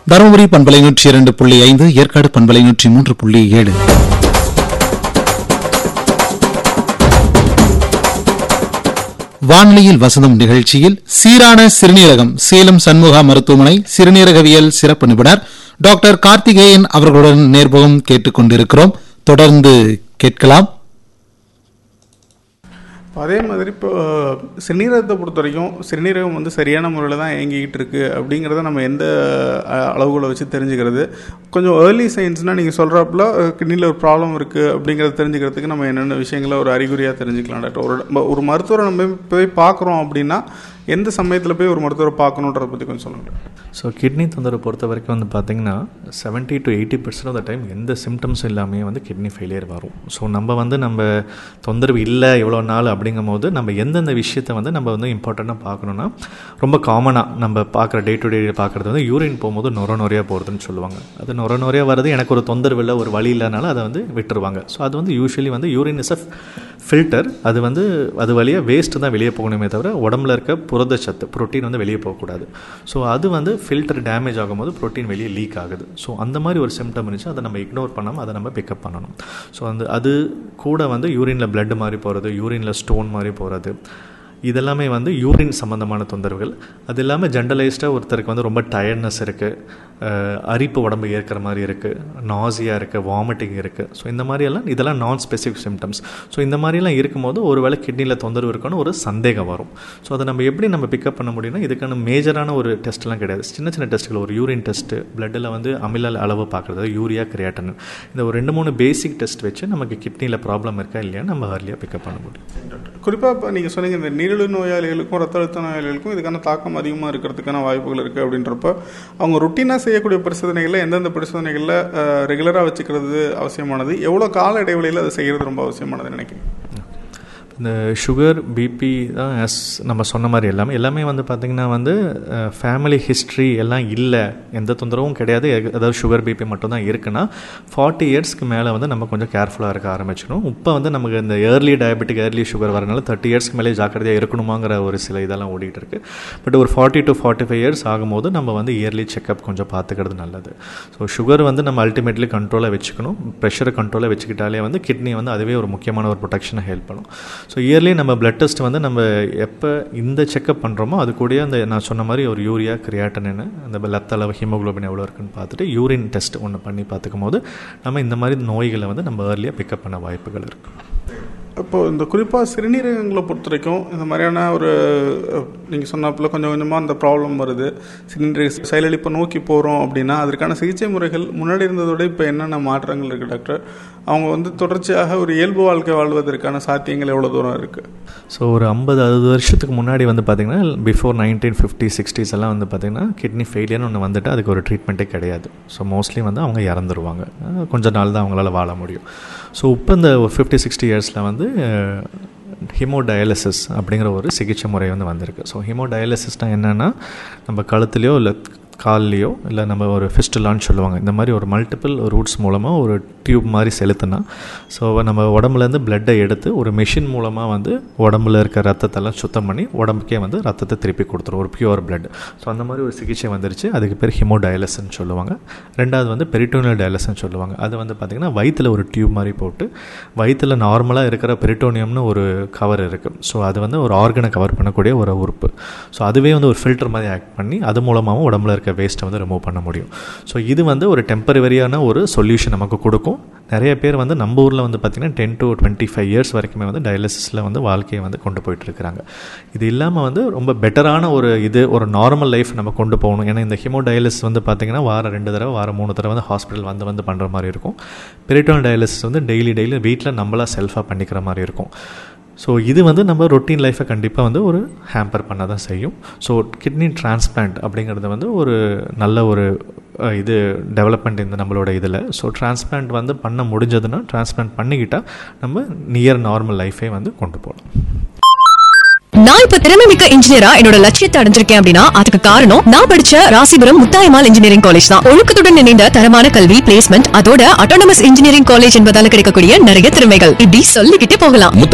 தருமபுரி பண்பலை நூற்றி இரண்டு புள்ளி ஐந்து ஏற்காடு பண்பலை நூற்றி மூன்று புள்ளி ஏழு வானொலியில் வசந்தம் நிகழ்ச்சியில் சீரான சிறுநீரகம் சேலம் சண்முகா மருத்துவமனை சிறுநீரகவியல் சிறப்பு நிபுணர் டாக்டர் கார்த்திகேயன் அவர்களுடன் நேர்முகம் கேட்டுக் கொண்டிருக்கிறோம் தொடர்ந்து கேட்கலாம் இப்போ அதே மாதிரி இப்போ சிறுநீரகத்தை பொறுத்த வரைக்கும் சிறுநீரகம் வந்து சரியான முறையில் தான் இயங்கிக்கிட்டு இருக்கு அப்படிங்கிறத நம்ம எந்த அஹ், அளவுகளை வச்சு தெரிஞ்சுக்கிறது கொஞ்சம் ஏர்லி சயின்ஸ்னால் நீங்கள் சொல்கிறாப்புல கிட்னியில் ஒரு ப்ராப்ளம் இருக்குது அப்படிங்கிறத தெரிஞ்சுக்கிறதுக்கு நம்ம என்னென்ன விஷயங்களை ஒரு அறிகுறியாக தெரிஞ்சுக்கலாம் டாக்டர் ஒரு ஒரு மருத்துவரை நம்ம போய் பார்க்குறோம் அப்படின்னா எந்த சமயத்தில் போய் ஒரு மருத்துவரை பார்க்கணுன்றதை பற்றி கொஞ்சம் சொல்லுங்கள் ஸோ கிட்னி தொந்தரவு பொறுத்த வரைக்கும் வந்து பார்த்தீங்கன்னா seventy to eighty percent of the time எந்த சிம்டம்ஸும் இல்லாமே வந்து கிட்னி ஃபெயிலியர் வரும் ஸோ நம்ம வந்து நம்ம தொந்தரவு இல்லை இவ்வளோ நாள் அப்படிங்கும் போது நம்ம எந்தெந்த விஷயத்தை வந்து நம்ம வந்து இம்பார்ட்டண்ட்டாக பார்க்கணுன்னா ரொம்ப காமனாக நம்ம பார்க்குற டே டு டே பார்க்குறது வந்து யூரின் போகும்போது நொர நொறையாக போகிறதுன்னு சொல்லுவாங்க அது நொர நொறையாக வர்றது எனக்கு ஒரு தொந்தரவு இல்லை ஒரு வழி இல்லைனால அதை வந்து விட்டுருவாங்க ஸோ அது வந்து யூஸ்வலி வந்து யூரின் இஸ் அ ஃபில்டர் அது வந்து அது வழியாக வேஸ்ட்டு தான் வெளியே போகணுமே தவிர உடம்புல இருக்க புரதச்சத்து புரோட்டீன் வந்து வெளியே போகக்கூடாது ஸோ அது வந்து ஃபில்டர் டேமேஜ் ஆகும்போது புரோட்டீன் வெளியே லீக் ஆகுது ஸோ அந்த மாதிரி ஒரு சிம்டம் இருந்துச்சு அதை நம்ம இக்னோர் பண்ணாமல் அதை நம்ம பிக்கப் பண்ணணும் ஸோ அந்த அது கூட வந்து யூரினில் blood மாதிரி போகிறது யூரினில் ஸ்டோன் மாதிரி போகிறது இதெல்லாமே வந்து யூரின் சம்மந்தமான தொந்தரவுகள் அது இல்லாமல் ஜென்ரலைஸ்டாக ஒருத்தருக்கு வந்து ரொம்ப டயர்ட்னஸ் இருக்குது அரிப்பு உடம்பு ஏற்கிற மாதிரி இருக்குது நாசியாக இருக்குது வாமிட்டிங் இருக்குது ஸோ இந்த மாதிரியெல்லாம் இதெல்லாம் நான் ஸ்பெசிஃபிக் சிம்டம்ஸ் ஸோ இந்த மாதிரிலாம் இருக்கும்போது ஒருவேளை கிட்னியில் தொந்தரவு இருக்குன்னு ஒரு சந்தேகம் வரும் ஸோ அதை நம்ம எப்படி நம்ம பிக்கப் பண்ண முடியும்னா இதுக்கான மேஜரான ஒரு டெஸ்ட்லாம் கிடையாது சின்ன சின்ன டெஸ்ட்டுகள் ஒரு யூரின் டெஸ்ட்டு பிளட்டில் வந்து அமில அளவு பார்க்குறது யூரியா கிரியாட்டன் இந்த ஒரு ரெண்டு மூணு பேசிக் டெஸ்ட் வச்சு நமக்கு கிட்னியில் ப்ராப்ளம் இருக்கா இல்லையா நம்ம அர்லியாக பிக்கப் பண்ண முடியும் குறிப்பாக இப்போ நீங்கள் சொன்னீங்க இந்த நீரிழிவு நோயாளிகளுக்கும் ரத்த அழுத்த நோயாளிகளுக்கும் இதுக்கான தாக்கம் அதிகமாக இருக்கிறதுக்கான வாய்ப்புகள் இருக்குது அப்படின்றப்ப அவங்க ருட்டீனாக செய்யக்கூடிய பரிசோதனைகளில் எந்தெந்த பரிசோதனைகளில் ரெகுலராக வச்சுக்கிறது அவசியமானது எவ்வளோ கால இடைவெளியில் அதை செய்கிறது ரொம்ப அவசியமானது நினைக்கிறேன் இந்த சுகர் பிபி தான் as நம்ம சொன்ன மாதிரி எல்லாமே எல்லாமே வந்து பார்த்திங்கன்னா வந்து ஃபேமிலி ஹிஸ்ட்ரி எல்லாம் இல்லை எந்த தொந்தரவும் கிடையாது எ- அதாவது சுகர் பிபி மட்டும்தான் இருக்குன்னா ஃபார்ட்டி இயர்ஸ்க்கு மேலே வந்து நம்ம கொஞ்சம் கேர்ஃபுல்லாக இருக்க ஆரம்பிச்சிடும் இப்போ வந்து நமக்கு இந்த ஏர்லி டயபெட்டிக் ஏர்லி சுகர் வரனால தேர்ட்டி இயர்ஸ்க்கு மேலே ஜாக்கிரதையாக இருக்கணுமாங்கிற ஒரு சில இதெல்லாம் ஓடிட்டு இருக்கு பட் ஒரு forty to forty five years ஆகும்போது நம்ம வந்து இயர்லி செக்கப் கொஞ்சம் பார்த்துக்கிறது நல்லது ஸோ சுகர் வந்து நம்ம அல்டிமேட்லி கண்ட்ரோலாக வச்சுக்கணும் ப்ரெஷரை கண்ட்ரோலாக வச்சுக்கிட்டாலே வந்து கிட்னி வந்து அதுவே ஒரு முக்கியமான ஒரு ப்ரொடெக்ஷனை ஹெல்ப் பண்ணும் ஸோ இயர்லி நம்ம பிளட் டெஸ்ட் வந்து நம்ம எப்போ இந்த செக்கப் பண்ணுறோமோ அது கூடயே அந்த நான் சொன்ன மாதிரி ஒரு யூரியா கிரியாட்டனின் அந்த லத்த அளவு ஹீமோகுளோபின் எவ்வளோ இருக்குன்னு பார்த்துட்டு யூரின் டெஸ்ட் ஒன்று பண்ணி பார்த்துக்கும் போது நம்ம இந்த மாதிரி நோய்களை வந்து நம்ம ஏர்லியாக பிக்கப் பண்ண வாய்ப்புகள் இருக்குது இப்போ இந்த குறிப்பாக சிறுநீரகங்களை பொறுத்த வரைக்கும் இந்த மாதிரியான ஒரு நீங்கள் சொன்னாப்புல கொஞ்சம் கொஞ்சமாக அந்த ப்ராப்ளம் வருது சிறுநீரக செயலிழப்பை நோக்கி போகிறோம் அப்படின்னா அதற்கான சிகிச்சை முறைகள் முன்னாடி இருந்ததோட இப்போ என்னென்ன மாற்றங்கள் இருக்குது டாக்டர் அவங்க வந்து தொடர்ச்சியாக ஒரு இயல்பு வாழ்க்கை வாழ்வதற்கான சாத்தியங்கள் எவ்வளோ தூரம் இருக்குது ஸோ ஒரு ஐம்பது அறுபது வருஷத்துக்கு முன்னாடி வந்து பார்த்திங்கன்னா பிஃபோர் நைன்டீன் ஃபிஃப்டி சிக்ஸ்டீஸ் எல்லாம் வந்து பார்த்திங்கன்னா கிட்னி ஃபெயிலியர்னு ஒன்று வந்துட்டு அதுக்கு ஒரு ட்ரீட்மெண்ட்டே கிடையாது ஸோ மோஸ்ட்லி வந்து அவங்க இறந்துருவாங்க அஹ் கொஞ்ச நாள் தான் அவங்களால வாழ முடியும் ஸோ இப்போ இந்த ஒரு ஃபிஃப்டி சிக்ஸ்டி இயர்ஸில் வந்து ஹிமோடயாலிசிஸ் அப்படிங்கிற ஒரு சிகிச்சை முறை வந்து வந்திருக்கு ஸோ ஹிமோடயாலிசிஸ்னால் என்னென்னா நம்ம கழுத்துலையோ இல்லை கால்லையோ இல்லை நம்ம ஒரு ஃபிஸ்டுலான்னு சொல்லுவாங்க இந்த மாதிரி ஒரு மல்டிபிள் ரூட்ஸ் மூலமாக ஒரு டியூப் மாதிரி செலுத்தினா ஸோ நம்ம உடம்புலேருந்து பிளட்டை எடுத்து ஒரு மெஷின் மூலமாக வந்து உடம்புல இருக்க ரத்தத்தெல்லாம் சுத்தம் பண்ணி உடம்புக்கே வந்து ரத்தத்தை திருப்பி கொடுத்துரும் ஒரு பியூர் பிளட் ஸோ அந்த மாதிரி ஒரு சிகிச்சை வந்துருச்சு அதுக்கு பேர் ஹிமோடயாலிசிஸ்னு சொல்லுவாங்க ரெண்டாவது வந்து பெரிட்டோனியல் டயாலிசிஸ்னு சொல்லுவாங்க அது வந்து பார்த்திங்கன்னா வயிற்றில் ஒரு டியூப் மாதிரி போட்டு வயிற்றில் நார்மலாக இருக்கிற பெரிட்டோனியம்னு ஒரு கவர் இருக்குது ஸோ அது வந்து ஒரு ஆர்கனை கவர் பண்ணக்கூடிய ஒரு உறுப்பு ஸோ அதுவே வந்து ஒரு ஃபில்டர் மாதிரி ஆக்ட் பண்ணி அது மூலமாகவும் உடம்புல இருக்க வேஸ்ட்டை வந்து ரிமூவ் பண்ண முடியும் ஸோ இது வந்து ஒரு டெம்பரவரியான ஒரு சொல்யூஷன் நமக்கு கொடுக்கும் நிறைய பேர் வந்து நம்ம ஊரில் வந்து பார்த்திங்கன்னா ten to twenty five years வரைக்குமே வந்து டயாலிசிஸில் வந்து வாழ்க்கையை வந்து கொண்டு போயிட்டு இருக்கிறாங்க இது இல்லாமல் வந்து ரொம்ப பெட்டரான ஒரு இது ஒரு நார்மல் லைஃப் நம்ம கொண்டு போகணும் ஏன்னா இந்த ஹிமோ டயாலிசிஸ் வந்து பார்த்திங்கன்னா வாரம் ரெண்டு தடவை வாரம் மூணு தடவை வந்து ஹாஸ்பிட்டல் வந்து வந்து பண்ணுற மாதிரி இருக்கும் பெரிட்டோன் டயாலிசிஸ் வந்து டெய்லி டெய்லி வீட்டில் நம்மளாக செல்ஃபாக பண்ணிக்கிற மாதிரி இருக்கும் ஸோ இது வந்து நம்ம ரொட்டீன் லைஃப்பை கண்டிப்பாக வந்து ஒரு ஹேம்பர் பண்ண தான் செய்யும் ஸோ கிட்னி டிரான்ஸ்பிளான்ட் அப்படிங்கிறது வந்து ஒரு நல்ல ஒரு அஹ், இது டெவலப்மெண்ட் இந்த நம்மளோட இதில் ஸோ டிரான்ஸ்பிளான்ட் வந்து பண்ண முடிஞ்சதுன்னா டிரான்ஸ்பிளான்ட் பண்ணிக்கிட்டால் நம்ம நியர் நார்மல் லைஃபே வந்து கொண்டு போகலாம் நான் இப்ப திறமை மிக்க இன்ஜினியரா என்னோட லட்சியத்தை அடைஞ்சிருக்கேன் அப்படின்னா அதுக்கு காரணம் நான் படிச்ச ராசிபுரம் முத்தாயமால் இன்ஜினியரிங் காலேஜ் தான் ஒழுக்கத்துடன் இணைந்த தரமான கல்வி பிளேஸ்மெண்ட் அதோட அட்டானமஸ் இன்ஜினியரிங் காலேஜ் என்பதால கிடைக்கக்கூடிய நிறைய திறமைகள் இப்படி சொல்லிக்கிட்டே போகலாம் முத்தாய்